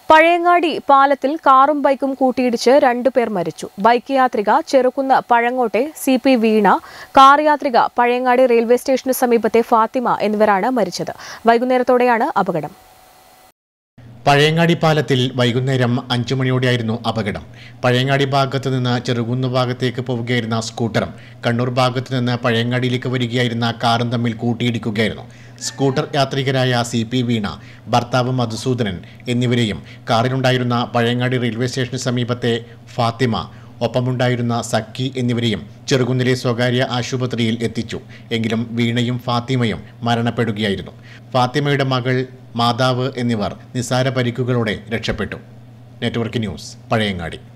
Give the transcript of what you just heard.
പഴയങ്ങാടി പാലത്തിൽ കാറും ബൈക്കും കൂട്ടിയിടിച്ച് രണ്ടുപേർ മരിച്ചു ബൈക്ക് യാത്രിക ചെറുകുന്ന് പഴങ്ങോട്ടെ സി പി വീണ കാർ യാത്രിക പഴയങ്ങാടി റെയിൽവേ സ്റ്റേഷന് സമീപത്തെ ഫാത്തിമ എന്നിവരാണ് മരിച്ചത് വൈകുന്നേരത്തോടെയാണ് അപകടം പഴയങ്ങാടി പാലത്തിൽ വൈകുന്നേരം അഞ്ചു മണിയോടെയായിരുന്നു അപകടം പഴയങ്ങാടി ഭാഗത്ത് നിന്ന് ചെറുകുന്ന് ഭാഗത്തേക്ക് പോവുകയായിരുന്ന സ്കൂട്ടറും കണ്ണൂർ ഭാഗത്ത് നിന്ന് പഴയങ്ങാടിയിലേക്ക് വരികയായിരുന്ന കാറും തമ്മിൽ കൂട്ടിയിടിക്കുകയായിരുന്നു സ്കൂട്ടർ യാത്രികരായ സി പി വീണ ഭർത്താവ് മധുസൂദനൻ എന്നിവരെയും കാറിലുണ്ടായിരുന്ന പഴയങ്ങാടി റെയിൽവേ സ്റ്റേഷന് സമീപത്തെ ഫാത്തിമ ഒപ്പമുണ്ടായിരുന്ന സക്കി എന്നിവരെയും ചെറുകുന്നിലെ സ്വകാര്യ ആശുപത്രിയിൽ എത്തിച്ചു എങ്കിലും വീണയും ഫാത്തിമയും മരണപ്പെടുകയായിരുന്നു ഫാത്തിമയുടെ മകൾ മാതാവ് എന്നിവർ നിസാര പരിക്കുകളോടെ രക്ഷപ്പെട്ടു നെറ്റ്വർക്ക് ന്യൂസ് പഴയങ്ങാടി